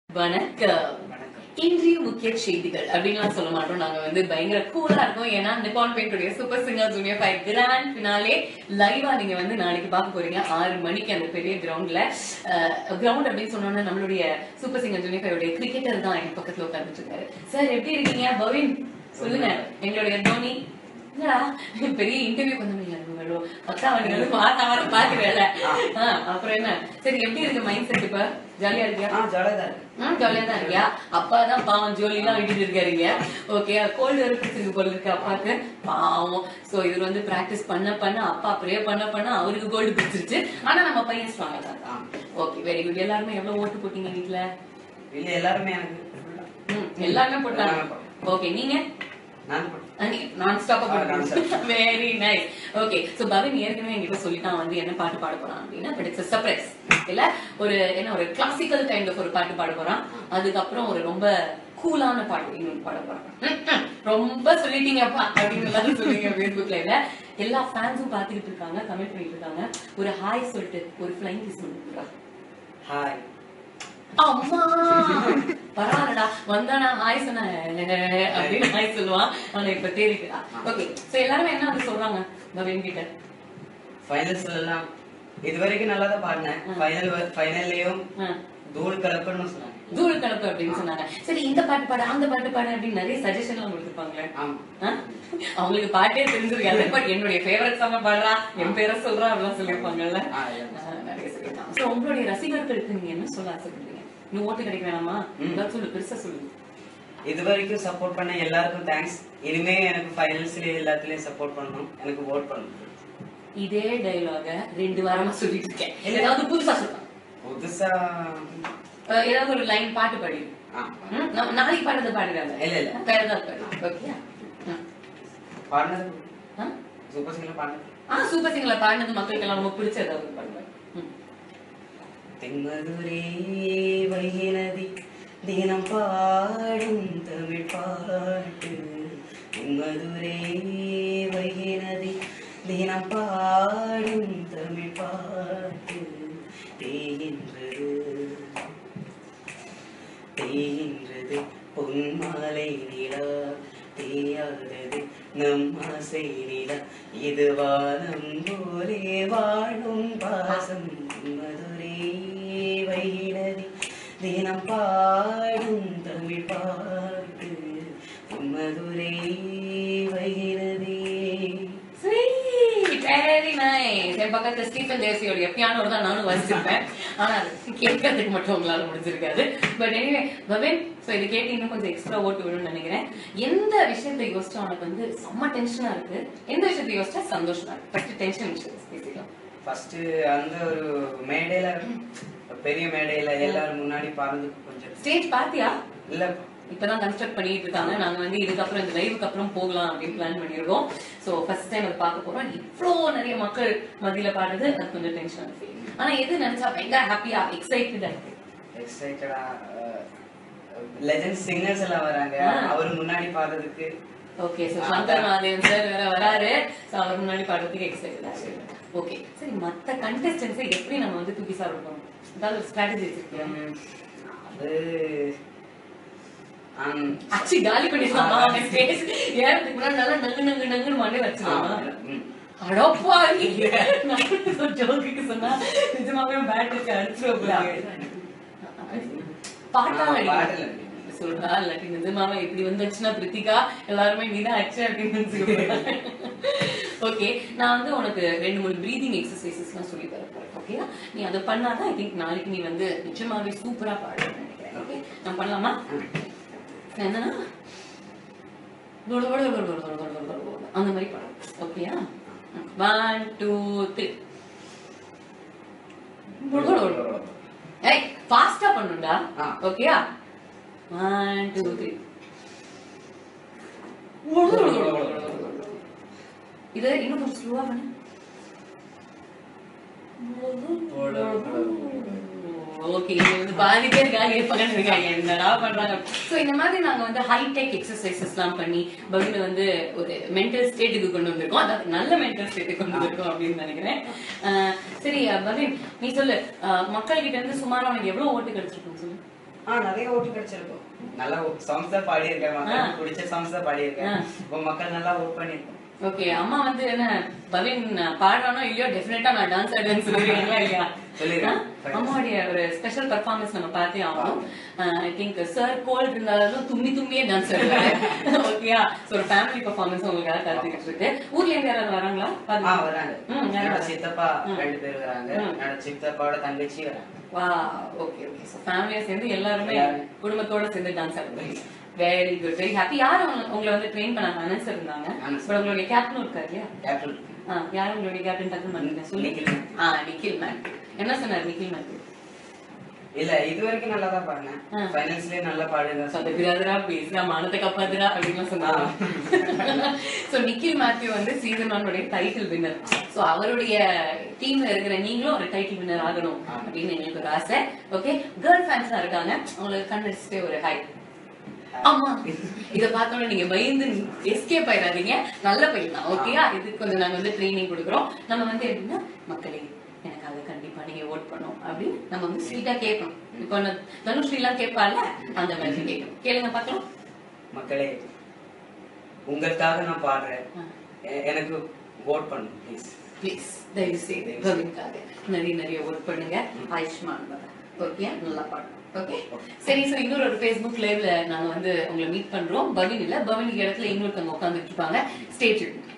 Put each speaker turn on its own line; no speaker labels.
வணக்கம் இன்றைய முக்கிய செய்திகள் அப்படின்லாம் சொல்ல மாட்டோம் நாங்க வந்து பயங்கர கூலா இருக்கோம் ஏன்னா நிப்பான் பெயிண்டுடைய super singer junior five grand finale லைவா நீங்க வந்து நாளைக்கு பார்க்க போறீங்க ஆறு மணிக்கு அந்த பெரிய கிரவுண்ட்ல கிரவுண்ட் அப்படின்னு சொன்னோம்னா நம்மளுடைய சூப்பர் சிங்கர் ஜூனியர் ஃபைவ் உடைய கிரிக்கெட்டர் தான் எங்க பக்கத்துல உட்கார்ந்துட்டு இருக்காரு சார் எப்படி இருக்கீங்க பவின் சொல்லுங்க எங்களுடைய தோனி என்னடா, பெரிய இன்டர்வியூ பண்ணீங்க பத்தாம் வந்து வாரம் வாரம் பாக்குறேன்ல அப்புறம் என்ன சரி எப்படி இருக்கு மைண்ட் செட் இப்ப ஜாலியா இருக்கியா
ஆ ஜாலியா தான் இருக்கு
ம், ஜாலியா தான் இருக்கியா அப்பா தான் பாவம் ஜோலி எல்லாம் விட்டுட்டு இருக்காருங்க ஓகே கோல்டு இருக்கு போல இருக்கு அப்பாக்கு பாவம் சோ இது வந்து பிராக்டிஸ் பண்ண பண்ண அப்பா ப்ரே பண்ண பண்ண அவருக்கு கோல்டு பிடிச்சிருச்சு ஆனா நம்ம பையன் ஸ்ட்ராங்கா தான்
ஆ.
ஓகே வெரி குட் எல்லாருமே எவ்வளவு ஓட்டு போட்டீங்க வீட்ல
இல்ல எல்லாருமே எனக்கு full ஆ.
ம், எல்லாருமே போட்டாங்க
எல்லாருமே போட்டோம்.
ஓகே நீங்க
நான் போட்டேன்.
நான் stop
ah, non-stop.
Very nice okay so Pavin ஏற்கனவே என்கிட்ட சொல்லிட்டான் வந்து என்ன பாட்டு பாட போறான் அப்படின்னா பட் இட்ஸ் சர்ப்ரைஸ் இல்ல ஒரு என்ன ஒரு கிளாசிக்கல் கைண்ட் ஆஃப் ஒரு பாட்டு பாட போறான் அதுக்கப்புறம் ஒரு ரொம்ப கூலான பாட்டு இன்னொன்று பாட போறான் ம், ம். ரொம்ப சொல்லிட்டீங்கப்பா அப்படின்னு எல்லாரும் சொல்லுவீங்க ஃபேஸ்புக்ல இல்ல எல்லா ஃபேன்ஸும் பாத்துக்கிட்டு இருக்காங்க கமெண்ட் பண்ணிட்டு இருக்காங்க ஒரு ஹாய் சொல்லிட்டு ஒரு ஃபிளைங் கிஸ் பண்ணிட்டு
ஹாய்
அம்மா பரவாயில்லடா வந்தானா ஹாய் சொன்ன அப்படின்னு ஹாய் சொல்லுவான் ஆனா இப்ப தேடிட்டா ஓகே சோ எல்லாருமே என்ன வந்து சொல்றாங்க பவின் கிட்ட
ஃபைனல்ஸ்ல எல்லாம் இது வரைக்கும் நல்லா தான் பாடினேன் ஃபைனல் ஃபைனல்லையும்
ஆ,
தூள் கலப்புன்னு சொன்னாங்க
தூள் கலப்பு அப்படின்னு சொன்னாங்க சரி இந்த பாட்டு பாடு அந்த பாட்டு பாடு அப்படின்னு நிறைய சஜஷன் எல்லாம் கொடுத்துருப்பாங்களே
ஆமா
ஆ? அவங்களுக்கு பாட்டே தெரிஞ்சிருக்காது பட் என்னுடைய ஃபேவரட் சாங்க பாடுறா என் பேரை சொல்றா அப்படிலாம் சொல்லியிருப்பாங்கல்ல
ஆ, yeah.
ஆ, நிறைய சொல்லியிருக்காங்க சோ உங்களுடைய ரசிகர்களுக்கு நீங்க என்ன சொல்ல ஆசைப்படுறீங்க இன்னும் ஓட்டு கிடைக்க வேணாமா ஏதாவது சொல்லு பெருசா சொல்லுங்க
இது வரைக்கும் சப்போர்ட் பண்ண எல்லாருக்கும் தேங்க்ஸ் இனிமே எனக்கு ஃபைனல்ஸ்ல எல்லாத்துலயும் சப்போர்ட் பண்ணணும் எனக்கு ஓட் பண்ணணும்
இதே டயலாக ரெண்டு வாரமா சொல்லிட்டு இருக்கேன் ஏதாவது புதுசா சொல்லுங்க
புதுசா
அஹ் ஏதாவது ஒரு லைன் பாட்டு பாடி
ஆ,
நாளைக்கு பாடுறது பாடுறாங்க
இல்ல, இல்ல.
வேற ஏதாவது பாடு ஓகே
பாடினது சூப்பர் சிங்கர் பாடினது
ஆ சூப்பர் சிங்கர்ல பாடினது மக்களுக்கு எல்லாம் ரொம்ப பிடிச்ச ஏதாவது பாடுங்க ம்.
தென்மதுரே வைகினதி தினம் பாடும் தமிழ் பாட்டு தென்மதுரே வைகினதி தினம் பாடும் தமிழ் பாட்டு தேகின்றது தேகின்றது பொன்மாலை நிலா தேயாதது நம் ஆசை நிலா இது வானம் போலே வாழும் பாசம் மதுரே வைகினதி தினம் பாடும் தமிழ் பாட்டு மதுரை வைகினதி
Sweet, very nice. என் பக்கத்துல ஸ்டீஃபன் தேசியோடைய பியானோட தான் நானும் வாசிச்சிருப்பேன் ஆனா அது கேட்கறதுக்கு மட்டும் உங்களால முடிஞ்சிருக்காது பட் எனிவே பவின் சோ இது கேட்டு இன்னும் கொஞ்சம் எக்ஸ்ட்ரா ஓட்டு விடும்னு நினைக்கிறேன் எந்த விஷயத்தை யோசிச்சா உனக்கு வந்து செம்ம டென்ஷனா இருக்கு எந்த விஷயத்தை யோசிச்சா சந்தோஷமா இருக்கு ஃபர்ஸ்ட் டென்ஷன் விஷயம் பேசிக்கலாம்
ஃபர்ஸ்ட் அந்த ஒரு மேடையில பெரிய மேடையில எல்லாரும் முன்னாடி பாடுறதுக்கு கொஞ்சம்
ஸ்டேஜ் பாத்தியா
இல்ல
இப்பதான் கன்ஸ்ட்ரக்ட் பண்ணிட்டு இருக்காங்க நாங்க வந்து இதுக்கப்புறம் இந்த லைவுக்கு அப்புறம் போகலாம் அப்படின்னு பிளான் பண்ணிருக்கோம் சோ ஃபர்ஸ்ட் டைம் அதை பார்க்க போறோம் இவ்ளோ நிறைய மக்கள் மத்தியில பாடுறது அது கொஞ்சம் டென்ஷன் ஆனா எது நினைச்சா பயங்கர ஹாப்பியா எக்ஸைட்டடா இருக்கு
எக்ஸைட்டடா லெஜண்ட் சிங்கர்ஸ் எல்லாம் வராங்க
ஆ.
அவர் முன்னாடி பாடுறதுக்கு
okay so Shankar Mahadevan sir வேற வராரு சோ அவர் முன்னாடி பாடுறதுக்கு எக்ஸைட்டடா இருக்கு ஓகே சரி மத்த கண்டஸ்டன்ஸை எப்படி நம்ம வந்து தூக்கி சாப்பிடணும் ஏதாவது ஒரு ஸ்ட்ராட்டஜி வச்சிருக்கியா
ம், அது ஆம்,
அச்சி காலி பண்ணிடலாமா அவன் ஸ்டேஜ் ஏறதுக்கு முன்னாடி நல்லா நங்கு நங்கு நங்குன்னு மண்டை
ஆ,
வச்சிடலாமா
ம்.
அடப்பாவி நான் ஜோக்குக்கு சொன்னா நிஜமாவே பேட்டுக்கு அடிச்சிருவோம்ல பாட்டா
ஆ,
அடி
பாடல.
சொல்றா இல்லாட்டி நிஜமாவே இப்படி வந்துச்சுன்னா பிரித்திகா எல்லாருமே நீதான் அடிச்சு அப்படின்னு ஓகே நான் வந்து உனக்கு ரெண்டு மூணு பிரீதிங் எக்ஸசைசஸ் எல்லாம் சொல்லி தர போறேன் ஓகேயா நீ அதை பண்ணாதான் ஐ திங்க் நாளைக்கு நீ வந்து நிஜமாவே சூப்பரா பாடுவேன்னு நினைக்கிறேன் ஓகே நான் பண்ணலாமா என்னன்னா கொடு, கொடு, கொடு, கொடு, கொடு, கொடு, கொடு, கொடு. அந்த மாதிரி பாடும் ஓகேயா ஒன் டூ த்ரீ ஏய் ஃபாஸ்டா பண்ணுடா
ஆ.
ஓகேயா ஒன் டூ த்ரீ இது இன்னும் கொஞ்சம் ஸ்லோவா பண்ணு ஓகே இது வந்து பாதி பேர் காலியே பக்கத்துல இருக்காங்க என்னடா பண்றாங்க சோ இந்த மாதிரி நாங்க வந்து ஹைடெக் எக்ஸசைசஸ் எல்லாம் பண்ணி பவில வந்து ஒரு மென்டல் ஸ்டேட்டுக்கு கொண்டு வந்திருக்கோம் அதாவது நல்ல மென்டல் ஸ்டேட்டுக்கு கொண்டு வந்திருக்கோம் அப்படின்னு நினைக்கிறேன் அஹ் சரி அஹ் பவின் நீ சொல்லு அஹ் மக்கள் கிட்ட இருந்து சுமாரா உனக்கு எவ்வளவு ஓட்டு கிடைச்சிருக்கும் சொல்லு
ஆ நிறைய ஓட்டு கிடைச்சிருக்கும் நல்லா சாங்ஸ் தான் பாடி இருக்கேன் மக்களுக்கு பிடிச்ச சாங்ஸ் தான் பாடி இருக்கேன்
ஆ.
இப்போ மக்கள் நல்லா ஓட் பண்ணிருக்கோம்
ஓகே அம்மா வந்து என்ன பவின் பாடுறானோ இல்லையோ டெஃபினட்டா நான் டான்ஸ் ஆடுவேன்னு சொல்லிருக்கீங்களா இல்லையா
சொல்லிருக்கேன்.
ஆ? அம்மாவுடைய ஒரு ஸ்பெஷல் பெர்ஃபார்மன்ஸ் நம்ம பார்த்தே ஆகணும் ஐ திங்க் சார் கோல்ட் இருந்தாலும் தும்மி தும்மியே டான்ஸ் ஆடுவாரு ஓகேயா ஸோ ஒரு ஃபேமிலி பெர்ஃபார்மன்ஸ் உங்களுக்காக காத்துக்கிட்டு இருக்கு ஊர்ல இருந்து யாராவது வராங்களா
ஆ
பாருங்க.
வராங்க
ம், யார்
என்னோட
வராங்க?
சித்தப்பா
ம்.
ரெண்டு பேர் வராங்க
ம்.
என்னோட சித்தப்பாவோட தங்கச்சி வராங்க
வா ஓகே ஓகே ஸோ ஃபேமிலியா சேர்ந்து எல்லாருமே
எல்லாரும்.
குடும்பத்தோட சேர்ந்து டான்ஸ் ஆடுறீங்க வெரி குட் வெரி ஹாப்பி யார் உங்களை உங்களை வந்து ட்ரெயின் பண்ணாங்க அனன்ஸ் இருந்தாங்க
அனஸ்.
பட் உங்களுடைய கேப்டன் இருக்காரு இல்லையா
கேப்டன்
ஆ, யார் உங்களுடைய கேப்டன் டக்குன்னு பண்ணுங்க சொல்லி
நிக்கில் மேன்.
ஆ நிக்கில் மேன் என்ன சொன்னார் நிக்கில் மேன்
இல்ல இது வரைக்கும் நல்லா தான் பாடினேன்
ஆ.
ஃபைனல்ஸ்லயே நல்லா பாடுங்க
சதவிராதரா பேசுறா மானத்தை காப்பாத்துறா அப்படின்னு சொன்னாங்க சோ நிக்கில் மேத்யூ வந்து சீசன் ஒன்னுடைய டைட்டில் வின்னர் சோ அவருடைய டீம்ல இருக்கிற நீங்களும் ஒரு டைட்டில் வின்னர் ஆகணும்
ஆமா.
அப்படின்னு எங்களுக்கு ஒரு ஆசை ஓகே கேர்ள் ஃபேன்ஸ் இருக்காங்க அவங்களுக்கு கண்ணடிச்சுட்டே ஒரு ஹை ஆமா இத பார்த்தோன்னே நீங்க பயந்து எஸ்கேப் ஆயிடாதீங்க நல்ல பையன் தான் ஓகேயா இதுக்கு கொஞ்சம் நாங்க வந்து ட்ரைனிங் கொடுக்குறோம் நம்ம வந்து எப்படின்னா மக்களே எனக்காக கண்டிப்பா நீங்க ஓட் பண்ணும் அப்படின்னு நம்ம வந்து ஸ்வீட்டா கேட்கணும் இப்போ நான் தனுஸ்ரீ எல்லாம் கேட்பால அந்த மாதிரி கேட்கணும் கேளுங்க பார்க்கலாம்
மக்களே உங்களுக்காக நான் பாடுறேன்
ஆ.
எ- எனக்கு ஓட் பண்ணும் ப்ளீஸ்
ப்ளீஸ் தயவு செய்து பவின்காக நிறைய நிறைய ஒர்க் பண்ணுங்க ஆயுஷ்மான் ஓகே நல்லா பாடணும் ஓகே சரி சோ இன்னொரு ஒரு ஃபேஸ்புக் லைவ்ல நாங்க வந்து உங்களை மீட் பண்றோம் பவின் இல்ல பவின் இடத்துல இன்னொருத்தவங்க உட்காந்துட்டு இருப்பாங்க ஸ்டேஜ்